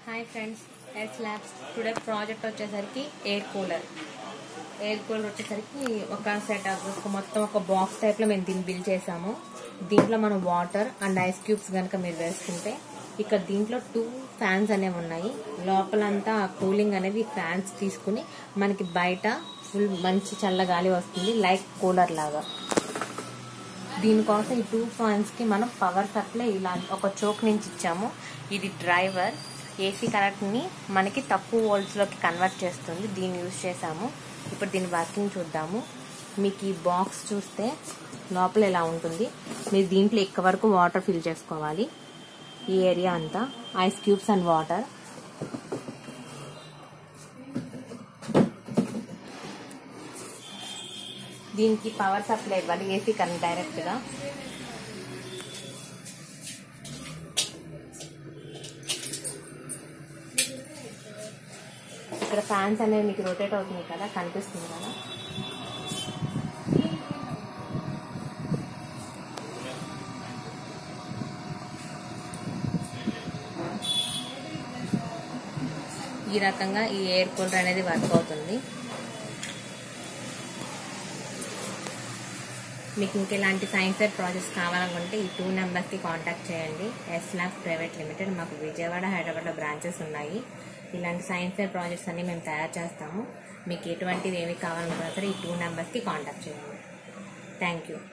hi friends S labs today project వచ్చేసరికి air cooler air cooler వచ్చేసరికి ఒక set ఒక మొత్తం ఒక బాక్స్ టైప్లో మేము దీన్ని బిల్ చేసాము దీంట్లో మనం వాటర్ అండ్ ఐస్ క్యూబ్స్ కనుక మీరు వేసుకుంటే ఇక్కడ దీంట్లో టూ ఫ్యాన్స్ అనేవి ఉన్నాయి లోపలంతా కూలింగ్ అనేది ఫ్యాన్స్ తీసుకుని మనకి బయట ఫుల్ మంచి చల్లగాలి వస్తుంది లైక్ కూలర్ లాగా దీనికోసం ఈ టూ ఫ్యాన్స్ కి మనం పవర్ సప్లై ఇలా ఒక చోక్ నుంచి ఇచ్చాము ఇది డ్రైవర్ ఏసీ కరెంట్ ని మనకి తక్కువ వోల్ట్స్ లోకి కన్వర్ట్ చేస్తుంది దీన్ని యూజ్ చేసాము ఇప్పుడు దీని వర్కింగ్ చూద్దాము మీకు ఈ బాక్స్ చూస్తే లోపల ఇలా ఉంటుంది మీరు దీంట్లో ఎక్క వరకు వాటర్ ఫిల్ చేసుకోవాలి ఈ ఏరియా అంతా ఐస్ క్యూబ్స్ అండ్ వాటర్ దీనికి పవర్ సప్లై ఇవ్వాలి ఏసీ కరెంట్ డైరెక్ట్ గా ఇక్కడ ఫ్యాన్స్ అనేవి మీకు రొటేట్ అవుతుంది కదా కనిపిస్తుంది కదా ఈ రకంగా ఈ ఎయిర్ కూలర్ అనేది వర్క్ అవుతుంది మీకు ఇంకెలాంటి సైన్స్ ఫేర్ ప్రాజెక్ట్స్ కావాలనుకుంటే ఈ టూ నెంబర్స్కి కాంటాక్ట్ చేయండి ఎస్ ల్యాబ్ ప్రైవేట్ లిమిటెడ్ మాకు విజయవాడ హైదరాబాద్లో బ్రాంచెస్ ఉన్నాయి ఇలాంటి సైన్స్ ఫేర్ ప్రాజెక్ట్స్ అన్ని మేము తయారు చేస్తాము మీకు ఎటువంటివి ఏమి కావాలనుకున్నా సరే ఈ టూ నెంబర్స్కి కాంటాక్ట్ చేయండి థ్యాంక్ యూ